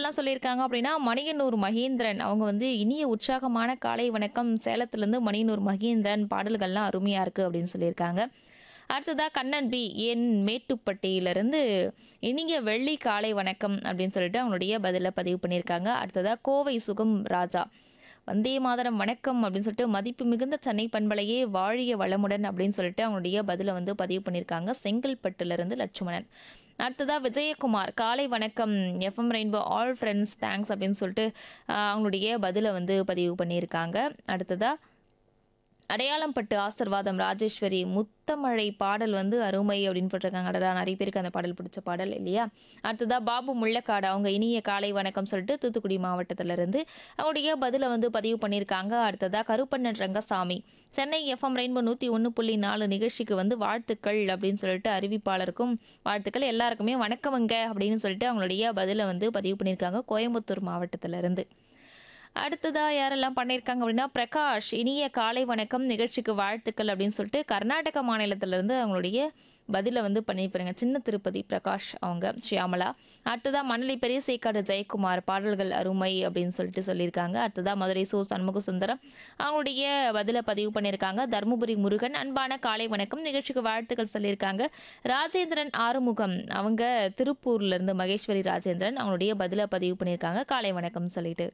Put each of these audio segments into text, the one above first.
யாரெல்லாம் சொல்லியிருக்காங்க அப்படின்னா மணியனூர் மகேந்திரன் அவங்க வந்து இனிய உற்சாகமான காலை வணக்கம் சேலத்துலேருந்து மணியனூர் மகேந்திரன் பாடல்கள்லாம் அருமையாக இருக்குது அப்படின்னு சொல்லியிருக்காங்க அடுத்ததாக கண்ணன் பி என் மேட்டுப்பட்டியிலிருந்து இனிய வெள்ளி காலை வணக்கம் அப்படின்னு சொல்லிட்டு அவங்களுடைய பதிலை பதிவு பண்ணியிருக்காங்க அடுத்ததாக கோவை சுகம் ராஜா வந்தே மாதரம் வணக்கம் அப்படின்னு சொல்லிட்டு மதிப்பு மிகுந்த சென்னை பண்பலையே வாழிய வளமுடன் அப்படின்னு சொல்லிட்டு அவங்களுடைய பதிலை வந்து பதிவு பண்ணியிருக்காங்க செங்கல்பட்டுலேருந்து லட்சுமணன் அடுத்ததாக விஜயகுமார் காலை வணக்கம் FM rainbow all friends thanks அப்படின்னு சொல்லிட்டு ஆஹ், அவங்களுடைய பதிலை வந்து பதிவு பண்ணியிருக்காங்க அடுத்ததாக அடையாளம் பட்டு ஆசிர்வாதம் ராஜேஸ்வரி முத்தமழை பாடல் வந்து அருமை அப்படின்னு போட்டிருக்காங்க அடடா நிறைய பேருக்கு அந்த பாடல் பிடிச்ச பாடல் இல்லையா அடுத்ததா பாபு முள்ளக்காடு அவங்க இனிய காலை வணக்கம் சொல்லிட்டு தூத்துக்குடி மாவட்டத்துல இருந்து அவங்களுடைய பதிலை வந்து பதிவு பண்ணியிருக்காங்க அடுத்ததா கருப்பண்ணன் ரங்கசாமி சென்னை எஃப்எம் ரெயின்போ நூற்றி ஒன்று புள்ளி நாலு நிகழ்ச்சிக்கு வந்து வாழ்த்துக்கள் அப்படின்னு சொல்லிட்டு அறிவிப்பாளருக்கும் வாழ்த்துக்கள் எல்லாருக்குமே வணக்கமங்க அப்படின்னு சொல்லிட்டு அவங்களுடைய பதிலை வந்து பதிவு பண்ணியிருக்காங்க கோயம்புத்தூர் மாவட்டத்துல இருந்து அடுத்ததா யாரெல்லாம் பண்ணியிருக்காங்க அப்படின்னா பிரகாஷ் இனிய காலை வணக்கம் நிகழ்ச்சிக்கு வாழ்த்துக்கள் அப்படின்னு சொல்லிட்டு கர்நாடக மாநிலத்திலிருந்து அவங்களுடைய பதிலை வந்து பண்ணியிருப்பாங்க சின்ன திருப்பதி பிரகாஷ் அவங்க ஷியாமலா அடுத்ததா மணலி பெரிய சேக்காடு ஜெயக்குமார் பாடல்கள் அருமை அப்படின்னு சொல்லிட்டு சொல்லியிருக்காங்க அடுத்ததா மதுரை சோ சண்முக சுந்தரம் அவங்களுடைய பதிலை பதிவு பண்ணியிருக்காங்க தருமபுரி முருகன் அன்பான காலை வணக்கம் நிகழ்ச்சிக்கு வாழ்த்துக்கள் சொல்லியிருக்காங்க ராஜேந்திரன் ஆறுமுகம் அவங்க திருப்பூர்ல இருந்து மகேஸ்வரி ராஜேந்திரன் அவங்களுடைய பதிலை பதிவு பண்ணியிருக்காங்க காலை வணக்கம் சொல்லிட்டு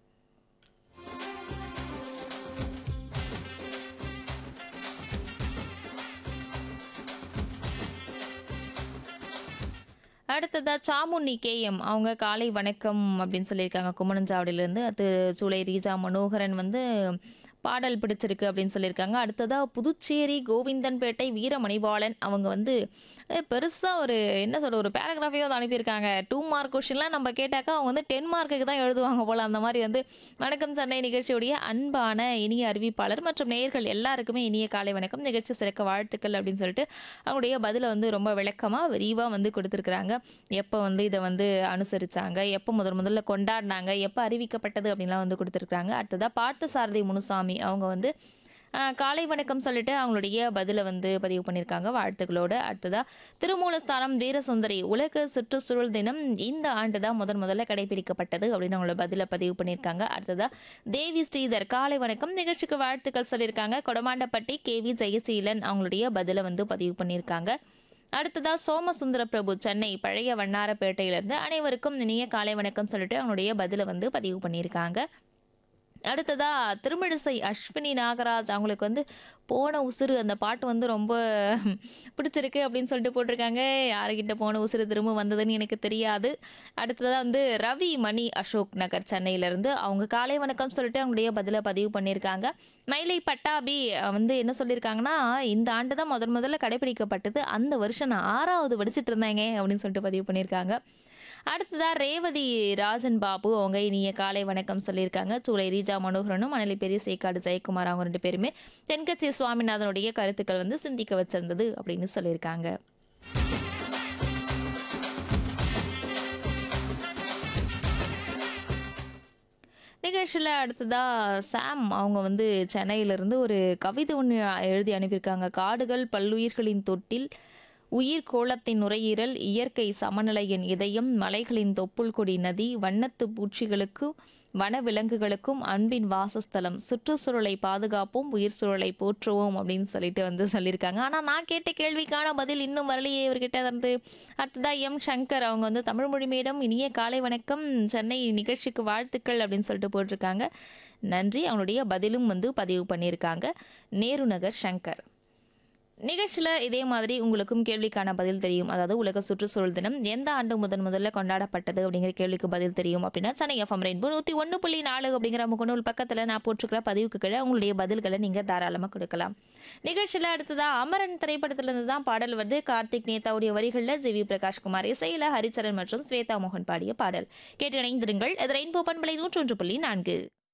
அடுத்ததா சாமுண்ணி கேஎம் அவங்க காலை வணக்கம் அப்படின்னு சொல்லியிருக்காங்க கும்மணஞ்சாவடியிலேருந்து அது சூளை ரீஜா மனோகரன் வந்து பாடல் பிடிச்சிருக்கு அப்படின்னு சொல்லியிருக்காங்க அடுத்ததா புதுச்சேரி கோவிந்தன்பேட்டை வீரமணிபாலன் அவங்க வந்து பெருசாக ஒரு என்ன சொல்ற ஒரு பேராகிராஃபையோ வந்து அனுப்பியிருக்காங்க டூ மார்க் கொஷின்லாம் நம்ம கேட்டாக்கா அவங்க வந்து டென் மார்க்குக்கு தான் எழுதுவாங்க போல் அந்த மாதிரி வந்து வணக்கம் சென்னை நிகழ்ச்சியுடைய அன்பான இனிய அறிவிப்பாளர் மற்றும் நேயர்கள் எல்லாருக்குமே இனிய காலை வணக்கம் நிகழ்ச்சி சிறக்க வாழ்த்துக்கள் அப்படின்னு சொல்லிட்டு அவங்களுடைய பதிலை வந்து ரொம்ப விளக்கமாக விரிவாக வந்து கொடுத்துருக்குறாங்க எப்போ வந்து இதை வந்து அனுசரிச்சாங்க எப்போ முதல் முதல்ல கொண்டாடினாங்க எப்போ அறிவிக்கப்பட்டது அப்படின்லாம் வந்து கொடுத்துருக்குறாங்க அடுத்ததாக பார்த்தசாரதி முனுசாமி அவங்க வந்து ஆஹ், காலை வணக்கம் சொல்லிட்டு அவங்களுடைய பதிலை வந்து பதிவு பண்ணியிருக்காங்க வாழ்த்துக்களோடு அடுத்ததாக திருமூலஸ்தானம் வீரசுந்தரி உலக சுற்றுச்சூழல் தினம் இந்த ஆண்டு தான் முதன் முதல்ல கடைபிடிக்கப்பட்டது அப்படின்னு அவங்களோட பதிலை பதிவு பண்ணியிருக்காங்க அடுத்ததாக தேவி ஸ்ரீதர் காலை வணக்கம் நிகழ்ச்சிக்கு வாழ்த்துக்கள் சொல்லியிருக்காங்க கொடமாண்டப்பட்டி கே வி ஜெயசீலன் அவங்களுடைய பதிலை வந்து பதிவு பண்ணியிருக்காங்க அடுத்ததா சோமசுந்தர பிரபு சென்னை பழைய வண்ணாரப்பேட்டையிலிருந்து அனைவருக்கும் இனிய காலை வணக்கம் சொல்லிட்டு அவங்களுடைய பதிலை வந்து பதிவு பண்ணியிருக்காங்க அடுத்ததா திருமிழிசை அஸ்வினி நாகராஜ் அவங்களுக்கு வந்து போன உசுறு அந்த பாட்டு வந்து ரொம்ப பிடிச்சிருக்கு அப்படின்னு சொல்லிட்டு போட்டிருக்காங்க யாருக்கிட்ட போன உசுறு திரும்ப வந்ததுன்னு எனக்கு தெரியாது அடுத்ததாக வந்து ரவி மணி அசோக் நகர் சென்னையிலேருந்து அவங்க காலை வணக்கம் சொல்லிட்டு அவங்களுடைய பதிலை பதிவு பண்ணியிருக்காங்க மயிலை பட்டாபி அஹ், வந்து என்ன சொல்லியிருக்காங்கன்னா இந்த ஆண்டு தான் முதன் முதல்ல கடைபிடிக்கப்பட்டது அந்த வருஷம் நான் ஆறாவது படிச்சிட்டு இருந்தேங்க அப்படின்னு சொல்லிட்டு பதிவு பண்ணியிருக்காங்க அடுத்ததா ரேவதி ராஜன் பாபு அவங்க இனிய காலை வணக்கம் சொல்லியிருக்காங்க சூளை ரீஜா மனோகரனும் மணலி பெரிய சேக்காடு ஜெயக்குமார் அவங்க ரெண்டு பேருமே தென்கட்சி சுவாமிநாதனுடைய கருத்துக்கள் வந்து சிந்திக்க வச்சிருந்தது அப்படின்னு சொல்லியிருக்காங்க நிகழ்ச்சியில் அடுத்ததா சாம் அவங்க வந்து சென்னையிலிருந்து ஒரு கவிதை ஒன்று எழுதி அனுப்பியிருக்காங்க காடுகள் பல்லுயிர்களின் தொட்டில் உயிர் கோளத்தின் நுரையீரல் இயற்கை சமநிலையின் இதயம் மலைகளின் தொப்புள் கொடி நதி வண்ணத்து பூச்சிகளுக்கும் வனவிலங்குகளுக்கும் அன்பின் வாசஸ்தலம் சுற்றுச்சூழலை பாதுகாப்போம் உயிர் சூழலை போற்றுவோம் அப்படின்னு சொல்லிட்டு வந்து சொல்லியிருக்காங்க ஆனால் நான் கேட்ட கேள்விக்கான பதில் இன்னும் வரலையே இவர்கிட்ட இருந்து அடுத்ததா எம் சங்கர் அவங்க வந்து தமிழ் மொழி மேடம் இனிய காலை வணக்கம் சென்னை நிகழ்ச்சிக்கு வாழ்த்துக்கள் அப்படின்னு சொல்லிட்டு போட்டிருக்காங்க நன்றி அவனுடைய பதிலும் வந்து பதிவு பண்ணியிருக்காங்க நேரு நகர் சங்கர் நிகழ்ச்சியில் இதே மாதிரி உங்களுக்கும் கேள்விக்கான பதில் தெரியும் அதாவது உலக சுற்றுச்சூழல் தினம் எந்த ஆண்டு முதன் முதல்ல கொண்டாடப்பட்டது அப்படிங்கிற கேள்விக்கு பதில் தெரியும் அப்படின்னா சென்னை எஃப்எம் ரெயின்போ நூற்றி ஒன்று புள்ளி நாலு அப்படிங்கிற முகநூல் பக்கத்தில் நான் போட்டிருக்கிற பதிவுக்கு கீழே உங்களுடைய பதில்களை நீங்கள் தாராளமாக கொடுக்கலாம் நிகழ்ச்சியில் அடுத்ததா அமரன் திரைப்படத்திலிருந்து தான் பாடல் வந்து கார்த்திக் நேதாவுடைய வரிகளில் ஜி வி பிரகாஷ்குமார் இசையில் ஹரிச்சரன் மற்றும் ஸ்வேதா மோகன் பாடிய பாடல் கேட்டு இணைந்திருங்கள் இது ரெயின்போ பண்பலை நூற்றொன்று புள்ளி நான்கு